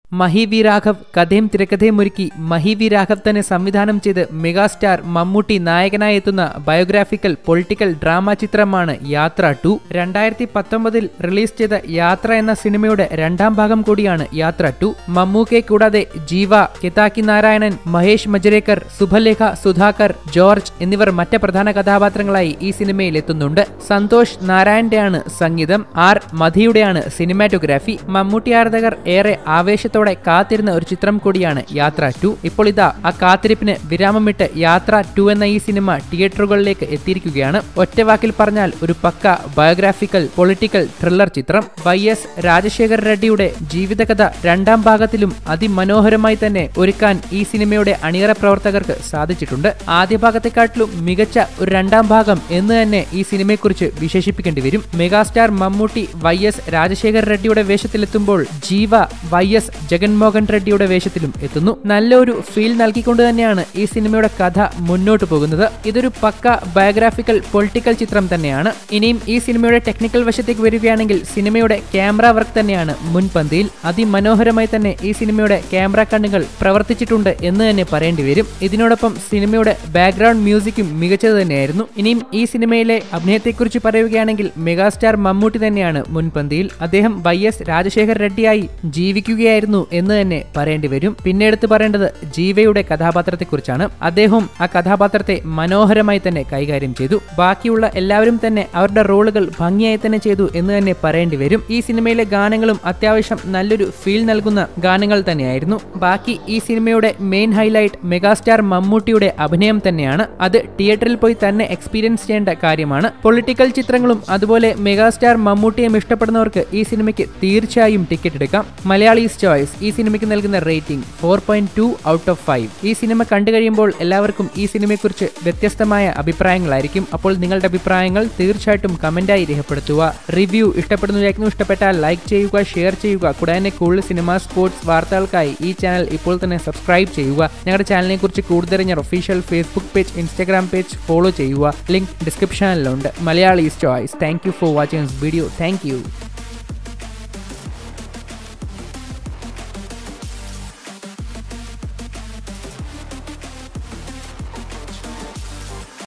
Mahi V Raghav കഥയും തിരക്കഥയും ഒരുക്കി മഹി വി രാഘവ് തന്നെ സംവിധാനം ചെയ്ത് മെഗാസ്റ്റാർ മമ്മൂട്ടി നായകനായി എത്തുന്ന ബയോഗ്രാഫിക്കൽ പൊളിറ്റിക്കൽ ഡ്രാമ ചിത്രമാണ് യാത്ര ടു രണ്ടായിരത്തി പത്തൊമ്പതിൽ റിലീസ് ചെയ്ത യാത്ര എന്ന സിനിമയുടെ രണ്ടാം ഭാഗം കൂടിയാണ് യാത്ര ടു മമ്മൂക്കെ കൂടാതെ ജീവ കിതാക്കി നാരായണൻ മഹേഷ് മജരേക്കർ സുഭലേഖ സുധാകർ ജോർജ് എന്നിവർ മറ്റ് പ്രധാന കഥാപാത്രങ്ങളായി ഈ സിനിമയിൽ എത്തുന്നുണ്ട് സന്തോഷ് നാരായണന്റെയാണ് സംഗീതം ആർ മധിയുടെയാണ് സിനിമാറ്റോഗ്രാഫി മമ്മൂട്ടി ആരാധകർ ഏറെ ആവേശത്തോടെ കാത്തിരുന്ന ഒരു ചിത്രം കൂടിയാണ് യാത്ര ടു ഇപ്പോൾ ഇതാ ആ കാത്തിരിപ്പിന് വിരാമമിട്ട് യാത്ര ടു എന്ന ഈ സിനിമ തിയേറ്ററുകളിലേക്ക് എത്തിയിരിക്കുകയാണ് ഒറ്റവാക്കിൽ പറഞ്ഞാൽ ഒരു പക്ക ബയോഗ്രാഫിക്കൽ പൊളിറ്റിക്കൽ ത്രില്ലർ ചിത്രം വൈ എസ് രാജശേഖർ റെഡ്ഡിയുടെ ജീവിതകഥ രണ്ടാം ഭാഗത്തിലും അതിമനോഹരമായി തന്നെ ഒരുക്കാൻ ഈ സിനിമയുടെ അണിയറ പ്രവർത്തകർക്ക് സാധിച്ചിട്ടുണ്ട് ആദ്യ ഭാഗത്തെക്കാട്ടിലും മികച്ച ഒരു രണ്ടാം ഭാഗം എന്ന് തന്നെ ഈ സിനിമയെക്കുറിച്ച് വിശേഷിപ്പിക്കേണ്ടി വരും megastar Mammootty Y S Rajasekhar റെഡ്ഡിയുടെ വേഷത്തിലെത്തുമ്പോൾ ജീവ വൈ എസ് ജഗൻമോഹൻ റെഡ്ഡിയുടെ വേഷത്തിലും എത്തുന്നു നല്ലൊരു ഫീൽ നൽകിക്കൊണ്ട് തന്നെയാണ് ഈ സിനിമയുടെ കഥ മുന്നോട്ട് പോകുന്നത് ഇതൊരു പക്ക ബയോഗ്രാഫിക്കൽ പൊളിറ്റിക്കൽ ചിത്രം തന്നെയാണ് ഇനിയും ഈ സിനിമയുടെ ടെക്നിക്കൽ വശത്തേക്ക് വരികയാണെങ്കിൽ സിനിമയുടെ ക്യാമറ വർക്ക് തന്നെയാണ് മുൻപന്തിയിൽ അതിമനോഹരമായി തന്നെ ഈ സിനിമയുടെ ക്യാമറ കണ്ണുകൾ പ്രവർത്തിച്ചിട്ടുണ്ട് എന്ന് തന്നെ പറയേണ്ടി വരും ഇതിനോടൊപ്പം സിനിമയുടെ ബാക്ക്ഗ്രൗണ്ട് മ്യൂസിക്കും മികച്ചത് തന്നെയായിരുന്നു ഇനിയും ഈ സിനിമയിലെ അഭിനയത്തെക്കുറിച്ച് പറയുകയാണെങ്കിൽ മെഗാസ്റ്റാർ മമ്മൂട്ടി തന്നെയാണ് മുൻപന്തിയിൽ അദ്ദേഹം വൈ എസ് രാജശേഖർ റെഡ്ഡിയായി ജീവിക്കുകയായിരുന്നു എന്ന് തന്നെ പറയേണ്ടി വരും പിന്നെ എടുത്ത് പറയേണ്ടത് ജീവയുടെ കഥാപാത്രത്തെക്കുറിച്ചാണ് അദ്ദേഹവും ആ കഥാപാത്രത്തെ മനോഹരമായി തന്നെ കൈകാര്യം ചെയ്തു ബാക്കിയുള്ള എല്ലാവരും തന്നെ അവരുടെ റോളുകൾ ഭംഗിയായി തന്നെ ചെയ്തു എന്ന് തന്നെ പറയേണ്ടി വരും ഈ സിനിമയിലെ ഗാനങ്ങളും അത്യാവശ്യം നല്ലൊരു ഫീൽ നൽകുന്ന ഗാനങ്ങൾ തന്നെയായിരുന്നു ബാക്കി ഈ സിനിമയുടെ മെയിൻ ഹൈലൈറ്റ് മെഗാസ്റ്റാർ മമ്മൂട്ടിയുടെ അഭിനയം തന്നെയാണ് അത് തിയേറ്ററിൽ പോയി തന്നെ എക്സ്പീരിയൻസ് ചെയ്യേണ്ട കാര്യമാണ് പൊളിറ്റിക്കൽ ചിത്രങ്ങളും അതുപോലെ മെഗാസ്റ്റാർ മമ്മൂട്ടിയും ഇഷ്ടപ്പെടുന്നവർക്ക് ഈ സിനിമയ്ക്ക് തീർച്ചയായും ടിക്കറ്റ് എടുക്കാം മലയാളീസ് ചോയ്സ് ഈ സിനിമയ്ക്ക് നൽകുന്ന rating four point two out of five ഈ സിനിമ കണ്ടു കഴിയുമ്പോൾ എല്ലാവർക്കും ഈ സിനിമയെക്കുറിച്ച് വ്യത്യസ്തമായ അഭിപ്രായങ്ങളായിരിക്കും അപ്പോൾ നിങ്ങളുടെ അഭിപ്രായങ്ങൾ തീർച്ചയായിട്ടും കമന്റായി രേഖപ്പെടുത്തുക റിവ്യൂ ഇഷ്ടപ്പെടുന്നതായിരുന്നു ഇഷ്ടപ്പെട്ടാൽ ലൈക്ക് ചെയ്യുക ഷെയർ ചെയ്യുക കൂടാതെ കൂടുതൽ സിനിമ സ്പോർട്സ് വാർത്തകൾക്കായി ഈ ചാനൽ ഇപ്പോൾ തന്നെ സബ്സ്ക്രൈബ് ചെയ്യുക ഞങ്ങളുടെ ചാനലിനെ കുറിച്ച് കൂടുതൽ ഞാൻ official facebook page instagram page follow ചെയ്യുക ലിങ്ക് ഡിസ്ക്രിപ്ഷനിലുണ്ട് Malayalees choice thank you for watching this video thank U